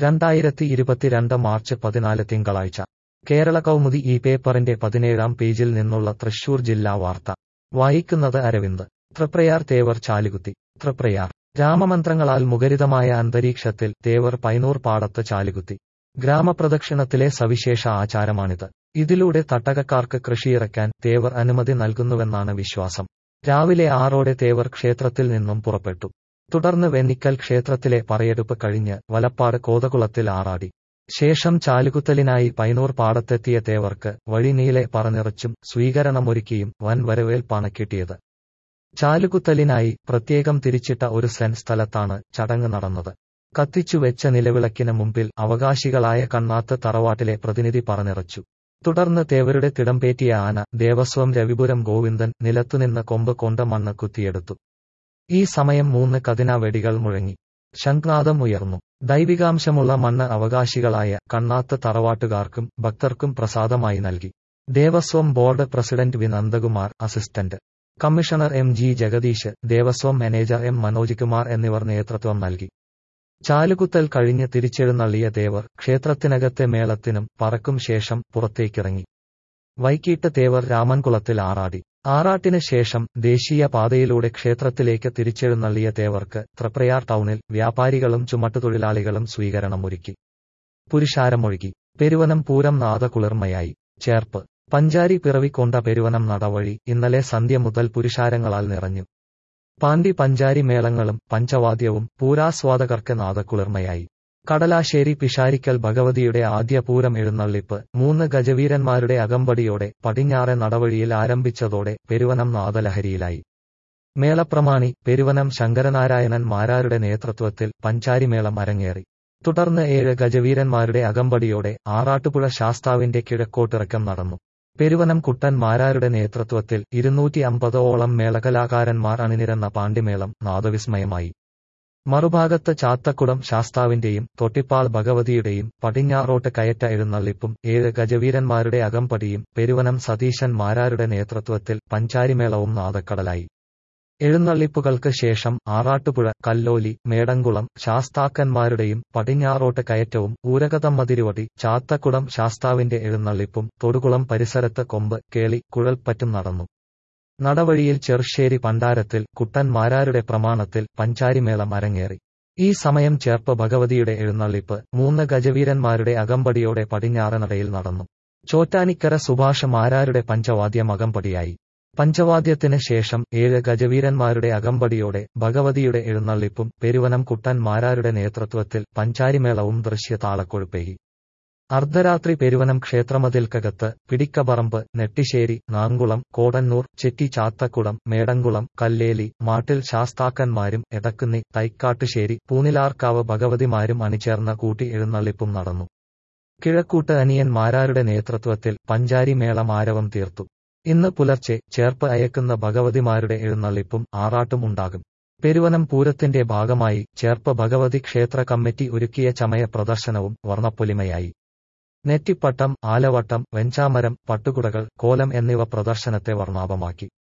രണ്ടായിരത്തി ഇരുപത്തിരണ്ട് മാർച്ച് പതിനാല് തിങ്കളാഴ്ച കേരള കൗമുദി ഈ പേപ്പറിന്റെ പതിനേഴാം പേജിൽ നിന്നുള്ള തൃശൂർ ജില്ലാ വാർത്ത വായിക്കുന്നത് അരവിന്ദ് തൃപ്രയാർ തേവർ ചാലുകുത്തി തൃപ്രയാർ രാമമന്ത്രങ്ങളാൽ മുഖരിതമായ അന്തരീക്ഷത്തിൽ തേവർ പൈനൂർ പാടത്ത് ചാലുകുത്തി ഗ്രാമപ്രദക്ഷിണത്തിലെ സവിശേഷ ആചാരമാണിത് ഇതിലൂടെ തട്ടകക്കാർക്ക് കൃഷിയിറക്കാൻ തേവർ അനുമതി നൽകുന്നുവെന്നാണ് വിശ്വാസം രാവിലെ ആറോടെ തേവർ ക്ഷേത്രത്തിൽ നിന്നും പുറപ്പെട്ടു തുടർന്ന് വെന്നിക്കൽ ക്ഷേത്രത്തിലെ പറയെടുപ്പ് കഴിഞ്ഞ് വലപ്പാട് കോതകുളത്തിൽ ആറാടി ശേഷം ചാലുകുത്തലിനായി പൈനൂർ പാടത്തെത്തിയ തേവർക്ക് വഴിനീളെ പറനിറച്ചും സ്വീകരണമൊരുക്കിയും വൻ വരവേൽപ്പാണ് കിട്ടിയത് ചാലുകുത്തലിനായി പ്രത്യേകം തിരിച്ചിട്ട ഒരു സെൻ സ്ഥലത്താണ് ചടങ്ങ് നടന്നത് കത്തിച്ചുവെച്ച നിലവിളക്കിന് മുമ്പിൽ അവകാശികളായ കണ്ണാത്ത് തറവാട്ടിലെ പ്രതിനിധി പറനിറച്ചു തുടർന്ന് തേവരുടെ തിടംപേറ്റിയ ആന ദേവസ്വം രവിപുരം ഗോവിന്ദൻ നിലത്തുനിന്ന് കൊമ്പ് കൊണ്ട മണ്ണ് കുത്തിയെടുത്തു ഈ സമയം മൂന്ന് കതിന വെടികൾ മുഴങ്ങി ശംഖ്നാദം ഉയർന്നു ദൈവികാംശമുള്ള മണ്ണ് അവകാശികളായ കണ്ണാത്ത് തറവാട്ടുകാർക്കും ഭക്തർക്കും പ്രസാദമായി നൽകി Devaswom board president V Nandakumar assistant commissioner M G Jagadeesh Devaswom manager M Manoj Kumar എന്നിവർ നേതൃത്വം നൽകി ചാലുകുത്തൽ കഴിഞ്ഞ് തിരിച്ചെഴുന്നള്ളിയ തേവർ ക്ഷേത്രത്തിനകത്തെ മേളത്തിനും പറക്കും ശേഷം പുറത്തേക്കിറങ്ങി വൈകിട്ട് തേവർ രാമൻകുളത്തിൽ ആറാടി ആറാട്ടിന് ശേഷം ദേശീയ പാതയിലൂടെ ക്ഷേത്രത്തിലേക്ക് തിരിച്ചെഴുന്നള്ളിയ തേവർക്ക് തൃപ്രയാർ ടൗണിൽ വ്യാപാരികളും ചുമട്ടുതൊഴിലാളികളും സ്വീകരണമൊരുക്കി പുരുഷാരമൊഴുകി പെരുവനം പൂരം നാദകുളിർമയായി ചേർപ്പ് പഞ്ചാരി പിറവിക്കൊണ്ട പെരുവനം നടവഴി ഇന്നലെ സന്ധ്യ മുതൽ പുരുഷാരങ്ങളാൽ നിറഞ്ഞു പാണ്ടി പഞ്ചാരി മേളങ്ങളും പഞ്ചവാദ്യവും പൂരാസ്വാദകർക്ക് നാദക്കുളിർമയായി കടലാശ്ശേരി പിഷാരിക്കൽ ഭഗവതിയുടെ ആദ്യ പൂരം എഴുന്നള്ളിപ്പ് മൂന്ന് ഗജവീരന്മാരുടെ അകമ്പടിയോടെ പടിഞ്ഞാറെ നടവഴിയിൽ ആരംഭിച്ചതോടെ പെരുവനം നാദലഹരിയിലായി മേളപ്രമാണി പെരുവനം ശങ്കരനാരായണൻ മാരാരുടെ നേതൃത്വത്തിൽ പഞ്ചാരിമേളം അരങ്ങേറി തുടർന്ന് ഏഴ് ഗജവീരന്മാരുടെ അകമ്പടിയോടെ ആറാട്ടുപുഴ ശാസ്താവിന്റെ കിഴക്കോട്ടിറക്കം നടന്നു പെരുവനം കുട്ടൻ മാരാരുടെ നേതൃത്വത്തിൽ ഇരുന്നൂറ്റി അമ്പതോളം മേളകലാകാരന്മാർ അണിനിരന്ന പാണ്ടിമേളം നാദവിസ്മയമായി മറുഭാഗത്ത് ചാത്തക്കുടം ശാസ്താവിന്റെയും തൊട്ടിപ്പാൾ ഭഗവതിയുടെയും പടിഞ്ഞാറോട്ട് കയറ്റ എഴുന്നള്ളിപ്പും ഏഴ് ഗജവീരന്മാരുടെ അകമ്പടിയും പെരുവനം സതീശൻ മാരാരുടെ നേതൃത്വത്തിൽ പഞ്ചാരിമേളവും നാദക്കടലായി എഴുന്നള്ളിപ്പുകൾക്ക് ശേഷം ആറാട്ടുപുഴ കല്ലോലി മേടങ്കുളം ശാസ്താക്കന്മാരുടെയും പടിഞ്ഞാറോട്ട് കയറ്റവും ഊരകതമ്മതിരുവടി ചാത്തക്കുടം ശാസ്താവിന്റെ എഴുന്നള്ളിപ്പും തൊടുകുളം പരിസരത്ത് കൊമ്പ് കേളി കുഴൽപ്പറ്റും നടന്നു നടവഴിയിൽ ചെറുശ്ശേരി പണ്ടാരത്തിൽ കുട്ടൻ മാരാരുടെ പ്രമാണത്തിൽ പഞ്ചാരിമേളം അരങ്ങേറി ഈ സമയം ചേർപ്പ് ഭഗവതിയുടെ എഴുന്നള്ളിപ്പ് മൂന്ന് ഗജവീരന്മാരുടെ അകമ്പടിയോടെ പടിഞ്ഞാറ് നടയിൽ നടന്നു ചോറ്റാനിക്കര സുഭാഷ് മാരാരുടെ പഞ്ചവാദ്യം അകമ്പടിയായി പഞ്ചവാദ്യത്തിന് ശേഷം ഏഴ് ഗജവീരന്മാരുടെ അകമ്പടിയോടെ ഭഗവതിയുടെ എഴുന്നള്ളിപ്പും പെരുവനം കുട്ടൻ മാരാരുടെ നേതൃത്വത്തിൽ പഞ്ചാരിമേളവും ദൃശ്യതാളക്കൊഴുപ്പേകി അർദ്ധരാത്രി പെരുവനം ക്ഷേത്രമതിൽക്കകത്ത് പിടിക്കപറമ്പ് നെട്ടിശ്ശേരി നാങ്കുളം കോടന്നൂർ ചെറ്റി ചാത്തക്കുടം മേടങ്കുളം കല്ലേലി മാട്ടിൽ ശാസ്താക്കന്മാരും എടക്കുന്നി തൈക്കാട്ടുശ്ശേരി പൂനിലാർക്കാവ് ഭഗവതിമാരും അണിചേർന്ന കൂട്ടി എഴുന്നള്ളിപ്പും നടന്നു കിഴക്കൂട്ട് അനിയൻ മാരാരുടെ നേതൃത്വത്തിൽ പഞ്ചാരി മേളം ആരവം തീർത്തു ഇന്ന് പുലർച്ചെ ചേർപ്പ് അയക്കുന്ന ഭഗവതിമാരുടെ എഴുന്നള്ളിപ്പും ആറാട്ടും ഉണ്ടാകും പെരുവനം പൂരത്തിന്റെ ഭാഗമായി ചേർപ്പ് ഭഗവതി ക്ഷേത്ര കമ്മിറ്റി ഒരുക്കിയ ചമയ പ്രദർശനവും വർണ്ണപ്പൊലിമയായി നെറ്റിപ്പട്ടം ആലവട്ടം വെഞ്ചാമരം പട്ടുകുടകൾ കോലം എന്നിവ പ്രദർശനത്തെ വർണ്ണാഭമാക്കി